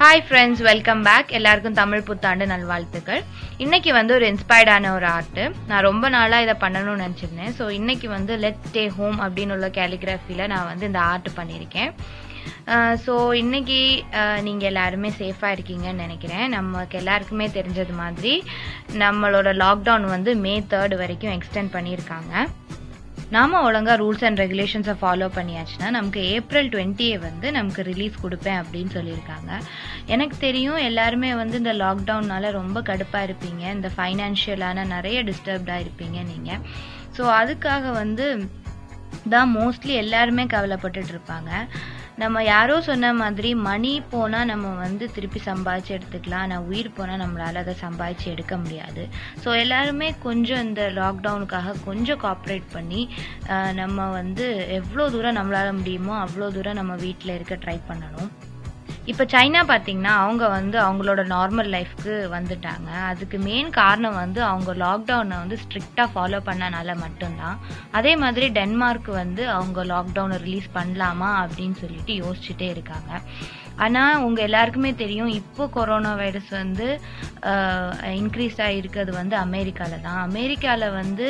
hi friends welcome back எல்லாருக்கும் தமிழ் புத்தாண்டு நல்வாழ்த்துக்கள் இன்னைக்கு வந்து ஒரு இன்ஸ்பயர்டான ஒரு ஆர்ட் நான் ரொம்ப நாளாக இதை பண்ணணும்னு நினச்சிருந்தேன் ஸோ இன்னைக்கு வந்து லெட் ஸ்டே ஹோம் அப்படின்னு உள்ள கேலிகிராஃபியில் நான் வந்து இந்த ஆர்ட் பண்ணியிருக்கேன் ஸோ இன்னைக்கு நீங்கள் எல்லாருமே சேஃபாக இருக்கீங்கன்னு நினைக்கிறேன் நமக்கு எல்லாருக்குமே தெரிஞ்சது மாதிரி நம்மளோட லாக்டவுன் வந்து மே தேர்ட் வரைக்கும் எக்ஸ்டெண்ட் பண்ணியிருக்காங்க நாம ஒழுங்கா ரூல்ஸ் அண்ட் ரெகுலேஷன்ஸை ஃபாலோ பண்ணியாச்சுன்னா நமக்கு ஏப்ரல் டுவெண்ட்டியை வந்து நமக்கு ரிலீஸ் கொடுப்பேன் அப்படின்னு சொல்லியிருக்காங்க எனக்கு தெரியும் எல்லாருமே வந்து இந்த லாக்டவுன்னால ரொம்ப கடுப்பாக இருப்பீங்க இந்த ஃபைனான்ஷியலான நிறைய டிஸ்டர்ப்டாக இருப்பீங்க நீங்கள் ஸோ அதுக்காக வந்து தான் மோஸ்ட்லி எல்லாருமே கவலைப்பட்டுட்டு இருப்பாங்க நம்ம யாரோ சொன்ன மாதிரி மணி போனால் நம்ம வந்து திருப்பி சம்பாதிச்சு எடுத்துக்கலாம் ஆனால் உயிர் போனால் நம்மளால் அதை சம்பாதிச்சு எடுக்க முடியாது ஸோ எல்லாருமே கொஞ்சம் இந்த லாக்டவுனுக்காக கொஞ்சம் காப்ரேட் பண்ணி நம்ம வந்து எவ்வளோ தூரம் நம்மளால் முடியுமோ அவ்வளோ தூரம் நம்ம வீட்டில் இருக்க ட்ரை பண்ணணும் இப்போ சைனா பார்த்தீங்கன்னா அவங்க வந்து அவங்களோட நார்மல் லைஃப்க்கு வந்துட்டாங்க அதுக்கு மெயின் காரணம் வந்து அவங்க லாக்டவுனை வந்து ஸ்ட்ரிக்டாக ஃபாலோ பண்ணனால மட்டும்தான் அதே மாதிரி டென்மார்க் வந்து அவங்க லாக்டவுனை ரிலீஸ் பண்ணலாமா அப்படின்னு சொல்லிட்டு யோசிச்சுட்டே இருக்காங்க ஆனால் உங்கள் எல்லாருக்குமே தெரியும் இப்போ கொரோனா வைரஸ் வந்து இன்க்ரீஸ் ஆகிருக்கிறது வந்து அமெரிக்காவில் தான் அமெரிக்காவில் வந்து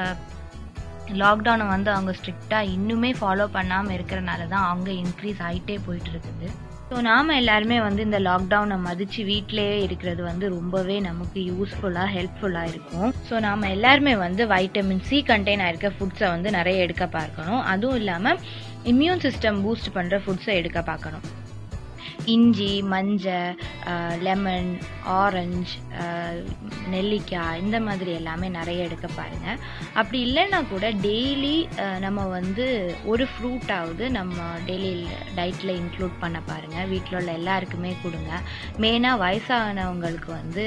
லாக்டவுனை வந்து அவங்க ஸ்ட்ரிக்டாக இன்னுமே ஃபாலோ பண்ணாமல் இருக்கிறனால தான் அவங்க இன்க்ரீஸ் ஆகிட்டே போயிட்டு இருக்குது ஸோ நாம் எல்லாருமே வந்து இந்த லாக்டவுனை மதித்து வீட்டிலேயே இருக்கிறது வந்து ரொம்பவே நமக்கு யூஸ்ஃபுல்லாக ஹெல்ப்ஃபுல்லாக இருக்கும் ஸோ நாம் எல்லாருமே வந்து வைட்டமின் சி கண்டெயின் ஆயிருக்க ஃபுட்ஸை வந்து நிறைய எடுக்க பார்க்கணும் அதுவும் இல்லாமல் இம்யூன் சிஸ்டம் பூஸ்ட் பண்ணுற ஃபுட்ஸை எடுக்க பார்க்கணும் இஞ்சி மஞ்சள் லெமன் ஆரஞ்சு நெல்லிக்காய் இந்த மாதிரி எல்லாமே நிறைய எடுக்க பாருங்க அப்படி இல்லைன்னா கூட டெய்லி நம்ம வந்து ஒரு ஃப்ரூட்டாவது நம்ம டெய்லி டயட்டில் இன்க்ளூட் பண்ண பாருங்க வீட்டில் உள்ள எல்லாருக்குமே கொடுங்க மெயினாக வயசானவங்களுக்கு வந்து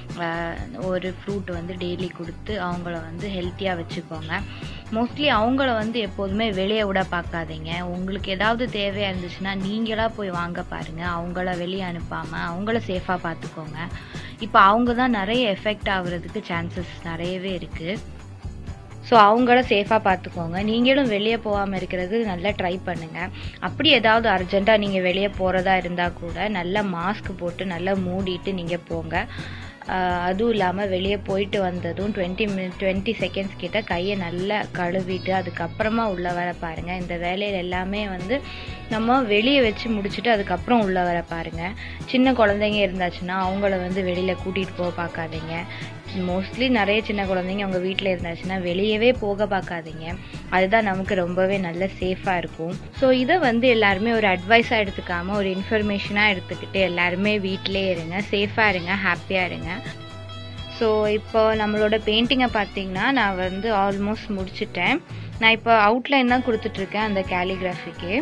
ஒரு ஃப்ரூட் வந்து டெய்லி கொடுத்து அவங்கள வந்து ஹெல்த்தியாக வச்சுக்கோங்க மோஸ்ட்லி அவங்கள வந்து எப்போதுமே வெளியே விட பார்க்காதீங்க உங்களுக்கு ஏதாவது தேவையாக இருந்துச்சுன்னா நீங்களாக போய் வாங்க பாருங்க அவங்கள வெளியே அனுப்பாமல் அவங்கள சேஃபாக பார்த்துக்கோங்க இப்போ அவங்க தான் நிறைய எஃபெக்ட் ஆகுறதுக்கு சான்சஸ் நிறையவே இருக்குது ஸோ அவங்கள சேஃபாக பார்த்துக்கோங்க நீங்களும் வெளியே போகாமல் இருக்கிறது நல்லா ட்ரை பண்ணுங்கள் அப்படி ஏதாவது அர்ஜெண்ட்டாக நீங்கள் வெளியே போகிறதா இருந்தால் கூட நல்லா மாஸ்க் போட்டு நல்லா மூடிட்டு நீங்கள் போங்க அதுவும் இல்லாமல் வெளியே போயிட்டு வந்ததும் டுவெண்ட்டி மினிட் டுவெண்ட்டி செகண்ட்ஸ் கிட்ட கையை நல்லா கழுவிட்டு அதுக்கப்புறமா உள்ளே வர பாருங்கள் இந்த வேலையில் எல்லாமே வந்து நம்ம வெளியே வச்சு முடிச்சுட்டு அதுக்கப்புறம் உள்ளே வர பாருங்கள் சின்ன குழந்தைங்க இருந்தாச்சுன்னா அவங்கள வந்து வெளியில் கூட்டிகிட்டு போக பார்க்காதீங்க மோஸ்ட்லி நிறைய சின்ன குழந்தைங்க அவங்க வீட்டில் இருந்தாச்சுன்னா வெளியவே போக பார்க்காதீங்க அதுதான் நமக்கு ரொம்பவே நல்ல சேஃபாக இருக்கும் ஸோ இதை வந்து எல்லாருமே ஒரு அட்வைஸாக எடுத்துக்காமல் ஒரு இன்ஃபர்மேஷனாக எடுத்துக்கிட்டு எல்லாருமே வீட்டிலே இருங்க சேஃபாக இருங்க ஹாப்பியாக இருங்க ஸோ இப்போ நம்மளோட பெயிண்டிங்கை பார்த்தீங்கன்னா நான் வந்து ஆல்மோஸ்ட் முடிச்சிட்டேன் நான் இப்போ அவுட்லைன் தான் கொடுத்துட்ருக்கேன் அந்த கேலிகிராஃபிக்கு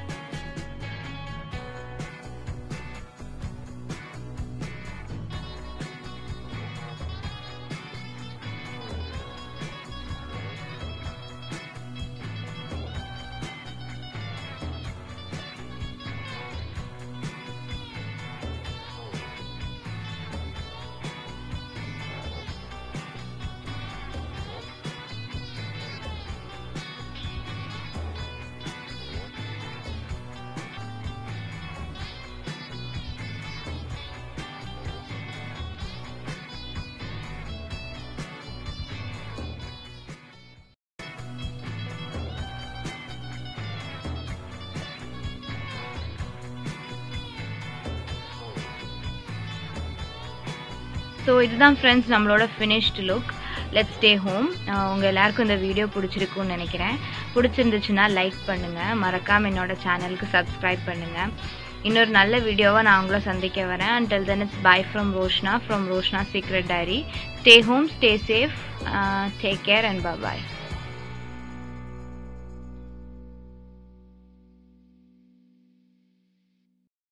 ஸோ இதுதான் ஃப்ரெண்ட்ஸ் நம்மளோட finished look let stay home உங்கள் எல்லாருக்கும் இந்த வீடியோ பிடிச்சிருக்குன்னு நினைக்கிறேன் பிடிச்சிருந்துச்சுன்னா லைக் பண்ணுங்கள் மறக்காமல் என்னோட சேனலுக்கு சப்ஸ்கிரைப் பண்ணுங்கள் இன்னொரு நல்ல வீடியோவை நான் உங்களை சந்திக்க வரேன் until then it's bye from Roshna from Roshna secret diary stay home stay safe take care and bye